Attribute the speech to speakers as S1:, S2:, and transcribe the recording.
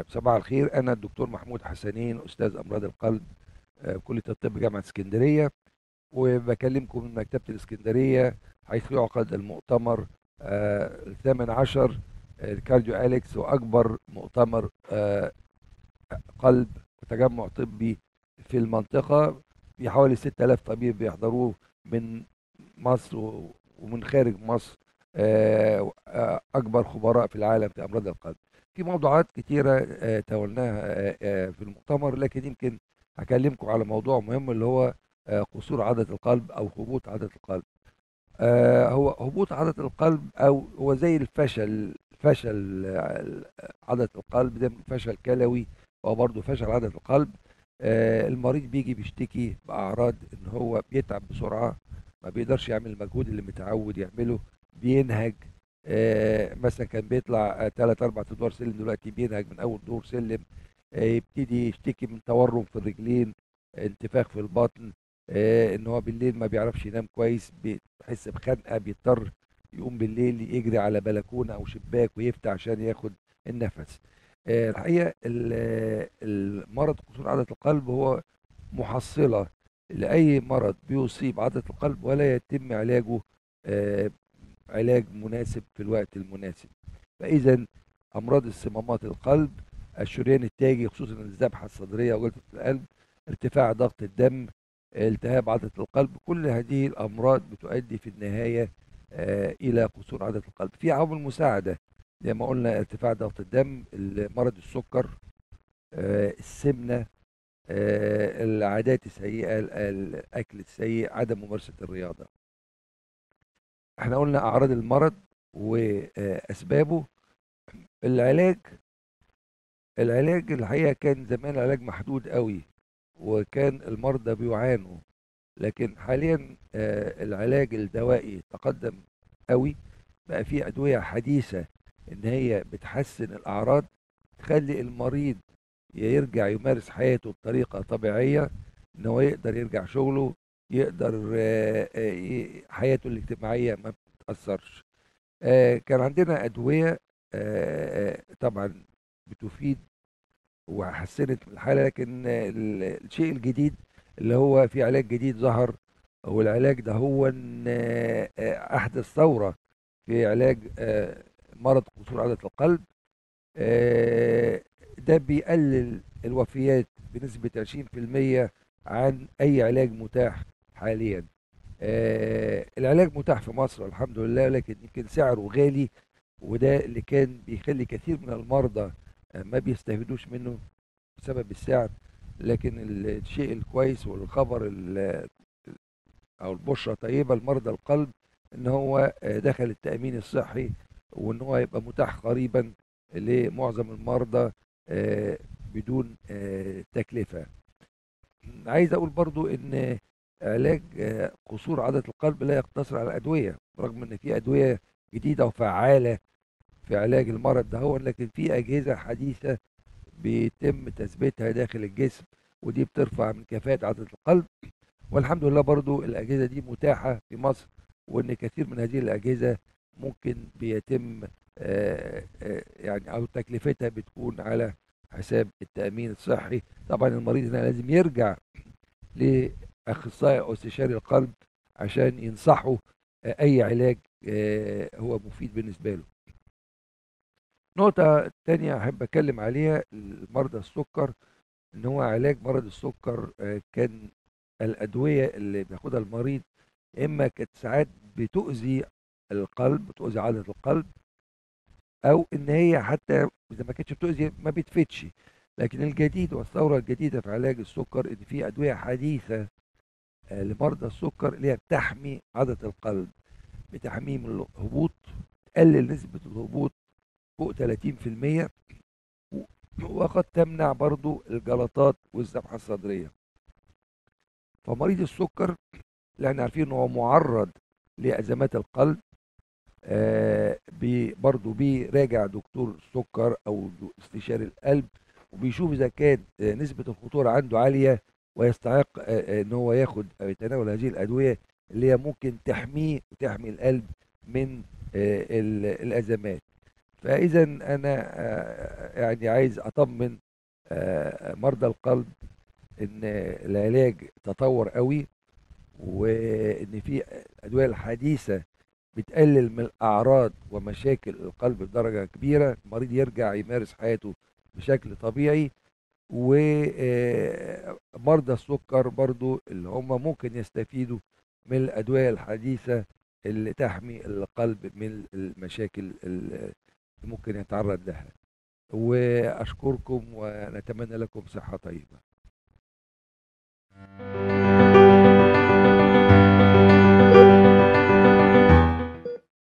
S1: صباح الخير أنا الدكتور محمود حسنين أستاذ أمراض القلب آه، كلية الطب جامعة اسكندرية وبكلمكم من مكتبة الاسكندرية حيث يعقد المؤتمر آه، الثامن عشر آه، الكارديو أليكس وأكبر مؤتمر آه، قلب وتجمع طبي في المنطقة في حوالي 6000 طبيب بيحضروه من مصر و- ومن خارج مصر آه، آه، أكبر خبراء في العالم في أمراض القلب في موضوعات كتيرة آه، تناولناها آه، آه، في المؤتمر لكن يمكن هكلمكم على موضوع مهم اللي هو آه، قصور عضلة القلب أو هبوط عضلة القلب آه، هو هبوط عضلة القلب أو هو زي الفشل فشل آه، عضلة القلب زي فشل كلوي هو برضه فشل عضلة القلب آه، المريض بيجي بيشتكي بأعراض إن هو بيتعب بسرعة ما بيقدرش يعمل المجهود اللي متعود يعمله بينهج آه، مثلا كان بيطلع ثلاث أربع أدوار سلم دلوقتي بينهج من أول دور سلم آه، يبتدي يشتكي من تورم في الرجلين انتفاخ في البطن آه، ان هو بالليل ما بيعرفش ينام كويس بيحس بخنقه بيضطر يقوم بالليل يجري على بلكونه او شباك ويفتح عشان ياخد النفس آه، الحقيقه ال- المرض قصور عضله القلب هو محصله لاي مرض بيصيب عضله القلب ولا يتم علاجه آه، علاج مناسب في الوقت المناسب فاذا امراض الصمامات القلب الشريان التاجي خصوصا الذبحه الصدريه وجلطه القلب ارتفاع ضغط الدم التهاب عضله القلب كل هذه الامراض بتؤدي في النهايه آه، الى قصور عضله القلب في عوامل مساعده زي ما قلنا ارتفاع ضغط الدم مرض السكر آه، السمنه آه، العادات السيئه ال- الاكل السيء عدم ممارسه الرياضه احنا قلنا اعراض المرض واسبابه العلاج العلاج الحقيقه كان زمان العلاج محدود قوي وكان المرضى بيعانوا لكن حاليا آه، العلاج الدوائي تقدم قوي بقى في ادويه حديثه ان هي بتحسن الاعراض تخلي المريض يرجع يمارس حياته بطريقه طبيعيه ان هو يقدر يرجع شغله يقدر آه، آه، ي- حياته الاجتماعيه ما بتتاثرش آه، كان عندنا ادويه آه، آه، طبعا بتفيد وحسنت من الحاله لكن ال- الشيء الجديد اللي هو في علاج جديد ظهر والعلاج ده هو إن، آه، آه، احدث ثوره في علاج آه، مرض قصور عضله القلب آه، ده بيقلل الوفيات بنسبه 20% عن اي علاج متاح حاليا آه، العلاج متاح في مصر الحمد لله لكن يمكن سعره غالي وده اللي كان بيخلي كثير من المرضى آه، ما بيستفيدوش منه بسبب السعر لكن ال- الشيء الكويس والخبر ال- او البشرة طيبة لمرضى القلب ان هو آه، دخل التأمين الصحي وان هو يبقى متاح قريبا لمعظم المرضى آه، بدون آه، تكلفة عايز اقول برضو ان علاج آه، قصور عضلة القلب لا يقتصر على الأدوية رغم ان في أدوية جديدة وفعالة في علاج المرض ده هو لكن في أجهزة حديثة بيتم تثبيتها داخل الجسم ودي بترفع من كفاءة عضلة القلب والحمد لله برضو الأجهزة دي متاحة في مصر وإن كثير من هذه الأجهزة ممكن بيتم آه، آه، يعني أو تكلفتها بتكون على حساب التأمين الصحي طبعا المريض هنا لازم يرجع لأخصائي أو استشاري القلب عشان ينصحه آه، أي علاج آه، هو مفيد بالنسبة له نقطة تانية أحب أتكلم عليها مرضى السكر إن هو علاج مرض السكر آه، كان الأدوية اللي بياخدها المريض إما كانت ساعات بتؤذي القلب بتؤذي عضلة القلب أو إن هي حتى إذا ما كانتش بتؤذي ما بتفيدش لكن الجديد والثورة الجديدة في علاج السكر إن في أدوية حديثة آه، لمرضى السكر اللي هي بتحمي عضلة القلب بتحميه من الهبوط تقلل نسبة الهبوط فوق 30% و- وقد تمنع برضو الجلطات والذبحة الصدرية فمريض السكر اللي احنا عارفين ان هو معرض لأزمات القلب آه بي برضو بيراجع دكتور السكر او دو- استشاري القلب وبيشوف اذا كان آه، نسبة الخطورة عنده عالية ويستحق آه، آه، ان هو ياخد او يتناول هذه الادوية اللي هي ممكن تحميه وتحمي القلب من آه، ال- الازمات فاذا انا آه، يعني عايز اطمن آه، مرضى القلب ان العلاج تطور قوي وان في الادويه الحديثه بتقلل من الاعراض ومشاكل القلب بدرجه كبيره المريض يرجع يمارس حياته بشكل طبيعي ومرضى السكر برضو اللي هم ممكن يستفيدوا من الادويه الحديثه اللي تحمي القلب من المشاكل اللي ممكن يتعرض لها واشكركم ونتمنى لكم صحه طيبه